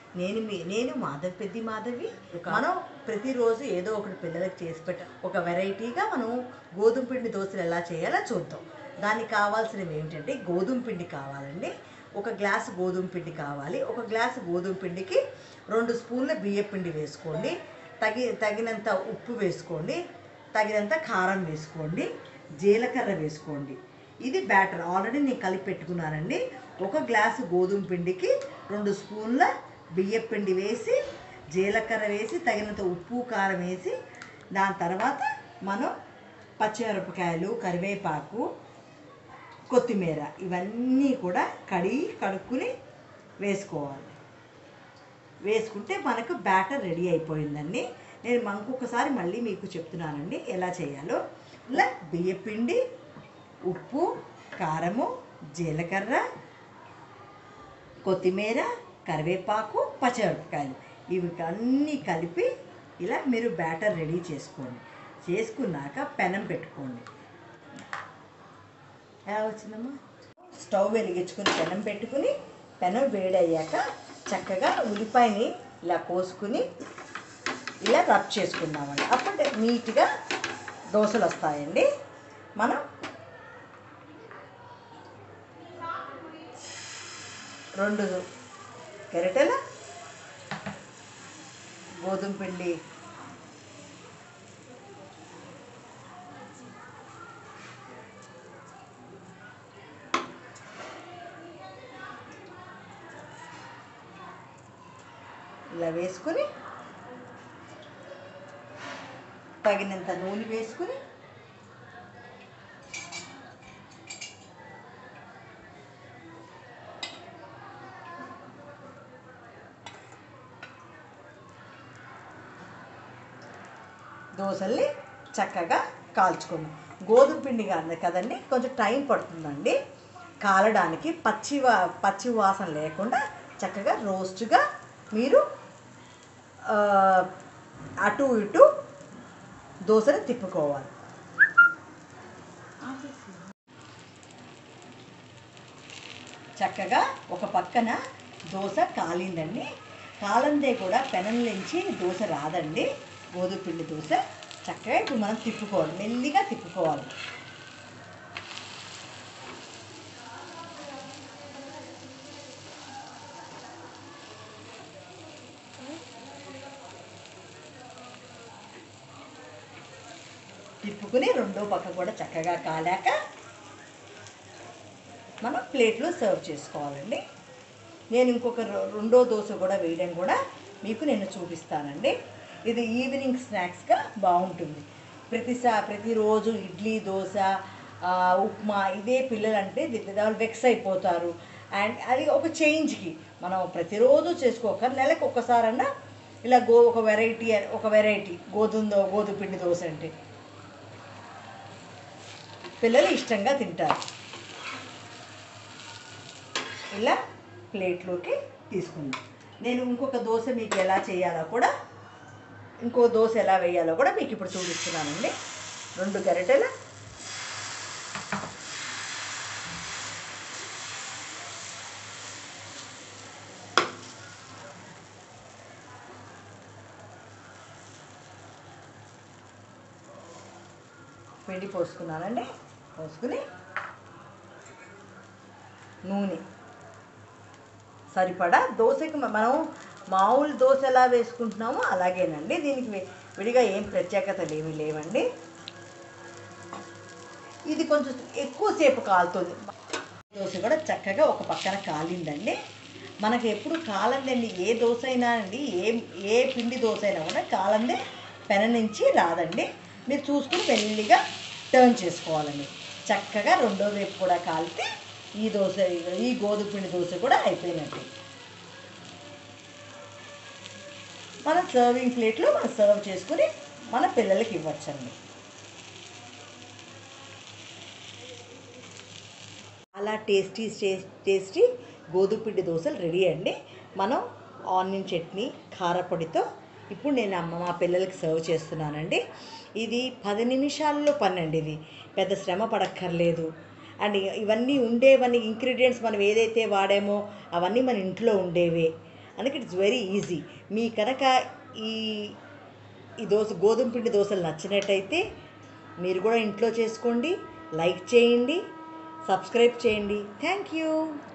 నేను మీ నేను మాధవి పెద్ది మాధవి మనం ప్రతిరోజు ఏదో ఒకటి పిల్లలకు చేసి పెట్ట ఒక వెరైటీగా మనం గోధుమ పిండి దోశలు ఎలా చేయాలో చూద్దాం దానికి కావాల్సినవి ఏమిటంటే గోధుమ పిండి కావాలండి ఒక గ్లాసు గోధుమ పిండి కావాలి ఒక గ్లాసు గోధుమ పిండికి రెండు స్పూన్ల బియ్య పిండి వేసుకోండి తగి తగినంత ఉప్పు వేసుకోండి తగినంత కారం వేసుకోండి జీలకర్ర వేసుకోండి ఇది బ్యాటర్ ఆల్రెడీ నేను కలిపి పెట్టుకున్నానండి ఒక గ్లాసు గోధుమ పిండికి రెండు స్పూన్ల బియ్యం పిండి వేసి జీలకర్ర వేసి తగినంత ఉప్పు కారం వేసి దాని తర్వాత మనం పచ్చిమిరపకాయలు కరివేపాకు కొత్తిమీర ఇవన్నీ కూడా కడిగి కడుక్కుని వేసుకోవాలి వేసుకుంటే మనకు బ్యాటర్ రెడీ అయిపోయిందండి నేను ఇంకొకసారి మళ్ళీ మీకు చెప్తున్నానండి ఎలా చేయాలో ఇలా బియ్యపిండి ఉప్పు కారము జీలకర్ర కొత్తిమీర కరివేపాకు పచ్చిమిరపకాయలు ఇవి అన్నీ కలిపి ఇలా మీరు బ్యాటర్ రెడీ చేసుకోండి చేసుకున్నాక పెనం పెట్టుకోండి ఎలా వచ్చిందమ్మా స్టవ్ వెలిగించుకుని పెనం పెట్టుకుని పెనం వేడయ్యాక చక్కగా ఉల్లిపాయని ఇలా కోసుకుని ఇలా రబ్ చేసుకుందామండి అప్పుడు నీట్గా దోశలు వస్తాయండి మనం రెండు గరిటెల గోధుమ పిండి ఇలా వేసుకుని తగినంత నూనె వేసుకుని దోశల్ని చక్కగా కాల్చుకున్నాం గోధుమ పిండి కాదు కదండి కొంచెం టైం పడుతుందండి కాలడానికి పచ్చి వా పచ్చి వాసన లేకుండా చక్కగా రోస్ట్గా మీరు ఆ, అటు ఇటు దోశని తిప్పుకోవాలి చక్కగా ఒక పక్కన దోశ కాలిందండి కాలందే కూడా పెనం నుంచి దోశ రాదండి గోధుమ పిండి దోశ చక్కగా ఇప్పుడు మనం తిప్పుకోవాలి మెల్లిగా తిప్పుకోవాలి తిప్పుకుని రెండో పక్క కూడా చక్కగా కాలాక మనం ప్లేట్లో సర్వ్ చేసుకోవాలండి నేను ఇంకొక రె- రెండో దోశ కూడా వేయడం కూడా మీకు నేను చూపిస్తానండి ఇది ఈవినింగ్ స్నాక్స్గా బాగుంటుంది ప్రతిసా ప్రతిరోజు ఇడ్లీ దోశ ఆ, ఉప్మా ఇదే పిల్లలంటే వాళ్ళు వెక్స్ అయిపోతారు అండ్ అది ఒక చేంజ్కి మనం ప్రతిరోజు చేసుకోక నెలకు ఒక్కసారన్నా ఇలా గో ఒక వెరైటీ ఒక వెరైటీ గోధుమ దో గోధుమ పిండి దోశ అంటే పిల్లలు ఇష్టంగా తింటారు ఇలా ప్లేట్లోకి తీసుకుందాం నేను ఇంకొక దోశ మీకు ఎలా చేయాలో కూడా ఇంకో దోశ ఎలా వేయాలో కూడా మీకు ఇప్పుడు చూపిస్తున్నానండి రెండు గరిటెల పిండి పోసుకున్నానండి పోసుకుని నూనె సరిపడా దోశకి మ- మనం మామూలు దోశ ఎలా వేసుకుంటున్నామో అలాగేనండి దీనికి వి- విడిగా ఏం ప్రత్యేకతలు ఏమీ లేవండి ఇది కొంచెం ఎక్కువసేపు కాలుతుంది దోశ కూడా చక్కగా ఒక పక్కన కాలిందండి మనకి ఎప్పుడు కాలందండి ఏ దోశ అయినా అండి ఏ ఏ పిండి దోశ అయినా కూడా కాలందే పెన నుంచి రాదండి మీరు చూసుకుని మెల్లిగా టర్న్ చేసుకోవాలండి చక్కగా రెండో వైపు కూడా కాలితే ఈ దోశ ఈ గోధుమ పిండి దోశ కూడా అయిపోయినట్టు మన సర్వింగ్ ప్లేట్లో మనం సర్వ్ చేసుకుని మన పిల్లలకి ఇవ్వచ్చండి అలా టేస్టీ టేస్టీ గోధుమ పిండి దోశలు రెడీ అండి మనం ఆనియన్ చట్నీ కారపొడితో ఇప్పుడు నేను అమ్మ మా పిల్లలకి సర్వ్ చేస్తున్నానండి ఇది పది నిమిషాల్లో పని అండి ఇది పెద్ద శ్రమ పడక్కర్లేదు అండ్ ఇవన్నీ ఉండేవన్నీ ఇంగ్రీడియంట్స్ మనం ఏదైతే వాడామో అవన్నీ మన ఇంట్లో ఉండేవే అందుకే ఇట్స్ వెరీ ఈజీ మీ కనుక ఈ ఈ దోశ గోధుమ పిండి దోశలు నచ్చినట్టయితే మీరు కూడా ఇంట్లో చేసుకోండి లైక్ చేయండి సబ్స్క్రైబ్ చేయండి థ్యాంక్ యూ